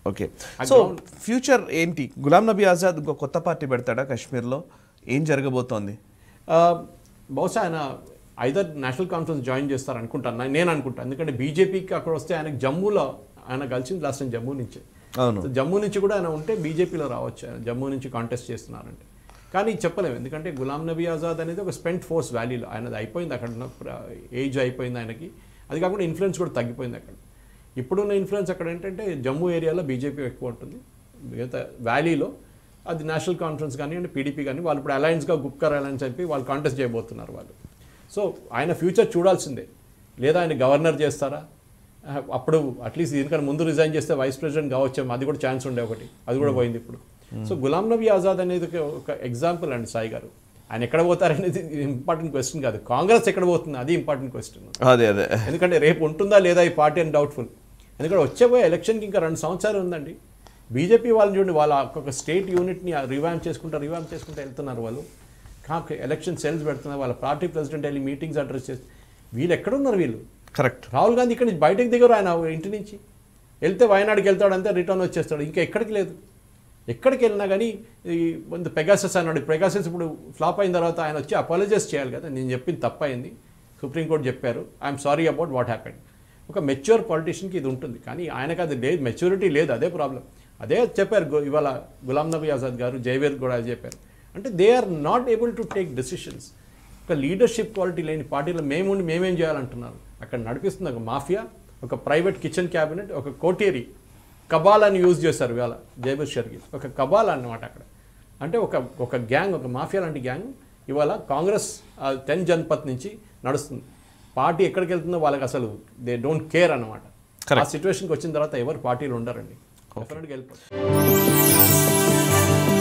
okay so future ఏంటి గులాం నబీ ఆజాద్ ఇంకో కొత్త పార్టీ పెడతాడా కాశ్మీర్లో ఏం జరగబోతోంది ఆ, బహుశా ఆయన ఐదర్ నేషనల్ కాన్ఫరెన్స్ జాయిన్ చేస్తారు అనుకుంటాను నా- నేను అనుకుంటాను ఎందుకంటే బీజేపీకి అక్కడ వస్తే ఆయనకు జమ్మూలో ఆయన కలిసింది లాస్ట్ టైం జమ్మూ నుంచి అవును సో జమ్మూ నుంచి కూడా ఆయన ఉంటే బీజేపీలో రావచ్చు ఆయన జమ్మూ నుంచి కాంటెస్ట్ చేస్తున్నారంటే కానీ చెప్పలేము ఎందుకంటే గులాం నబీ ఆజాద్ అనేది ఒక స్పెంట్ ఫోర్స్ వ్యాలీలో ఆయనది అయిపోయింది అక్కడ ఉన్న ఏజ్ అయిపోయింది ఆయనకి అది కాకుండా ఇన్ఫ్లుయెన్స్ కూడా తగ్గిపోయింది అక్కడ ఇప్పుడున్న ఇన్ఫ్లుయెన్స్ అక్కడ ఏంటంటే జమ్మూ ఏరియాలో బీజేపీ ఎక్కువ ఉంటుంది మిగతా వ్యాలీలో అది నేషనల్ కాన్ఫరెన్స్ కానీ అంటే పీడీపీ కానీ వాళ్ళు ఇప్పుడు అలయన్స్గా గుప్కర్ అలయన్స్ చెప్పి వాళ్ళు కాంటెస్ట్ చేయబోతున్నారు వాళ్ళు సో ఆయన ఫ్యూచర్ చూడాల్సిందే లేదా ఆయన గవర్నర్ చేస్తారా ఆ, అప్పుడు అట్లీస్ట్ దీనికన్నా ముందు రిజైన్ చేస్తే వైస్ ప్రెసిడెంట్ కావచ్చేమో అది కూడా ఛాన్స్ ఉండే ఒకటి అది కూడా పోయింది ఇప్పుడు సో గులాం నబీ ఆజాద్ అనేది ఒక- ఒక ఎగ్జాంపుల్ అండి సాయి గారు ఆయన ఎక్కడ పోతారనేది ఇంపార్టెంట్ క్వశ్చన్ కాదు కాంగ్రెస్ ఎక్కడ పోతుంది అది ఇంపార్టెంట్ క్వశ్చన్ అదే అదే ఎందుకంటే రేపు ఉంటుందా లేదా ఈ పార్టీ అని డౌట్ఫుల్ ఎందుకంటే వచ్చేపోయే ఎలక్షన్కి ఇంకా రెండు సంవత్సరాలు ఉందండి బీజేపీ వాళ్ళని చూడండి వాళ్ళ ఒక స్టేట్ యూనిట్ని రివాంప్ చేసుకుంటూ రివాంప్ చేసుకుంటూ వెళ్తున్నారు వాళ్ళు కాక ఎలక్షన్ సెల్స్ పెడుతున్నారు వాళ్ళ పార్టీ ప్రెసిడెంట్ వెళ్ళి మీటింగ్స్ అడ్రస్ చేసి వీళ్ళు ఎక్కడున్నారు వీళ్ళు కరెక్ట్ రాహుల్ గాంధీ ఇక్కడ నుంచి బయటకు దిగరు ఆయన ఇంటి నుంచి వెళ్తే వయనాడుకి వెళ్తాడు అంతే రిటర్న్ వచ్చేస్తాడు ఇంకా ఎక్కడికి లేదు ఎక్కడికి వెళ్ళినా కానీ ఈ ముందు పెగాసెస్ అన్నాడు పెగాసెస్ ఇప్పుడు ఫ్లాప్ అయిన తర్వాత ఆయన వచ్చి అపాలజైజ్ చేయాలి కదా నేను చెప్పింది తప్పైంది సుప్రీంకోర్టు చెప్పారు I'm sorry about what happened ఒక మెచ్యూర్ పాలిటీషియన్కి ఇది ఉంటుంది కానీ ఆయనకు అది లేదు మెచ్యూరిటీ లేదు అదే ప్రాబ్లం అదే చెప్పారు గు- ఇవాళ గులాం నబీ ఆజాద్ గారు జైవేద్ కూడా అది చెప్పారు అంటే they are not able to take decisions ఒక లీడర్షిప్ క్వాలిటీ లేని పార్టీలో మేముండి మేమేం చేయాలంటున్నారు అక్కడ నడిపిస్తుంది ఒక మాఫియా ఒక ప్రైవేట్ కిచెన్ క్యాబినెట్ ఒక కోటేరి కబాల్ అని యూజ్ చేశారు ఇవాళ జైబర్ షర్గిల్ ఒక కబాల్ అన్నమాట అక్కడ అంటే ఒక ఒక గ్యాంగ్ ఒక మాఫియా లాంటి గ్యాంగ్ ఇవాళ కాంగ్రెస్ టెన్ జన్పత్ నుంచి నడుస్తుంది పార్టీ ఎక్కడికి వెళ్తుందో వాళ్ళకి అసలు దే డోంట్ కేర్ అన్నమాట ఆ సిచ్యువేషన్కి వచ్చిన తర్వాత ఎవరు పార్టీలు ఉండరండి డెఫినెట్గా వెళ్ళిపోతారు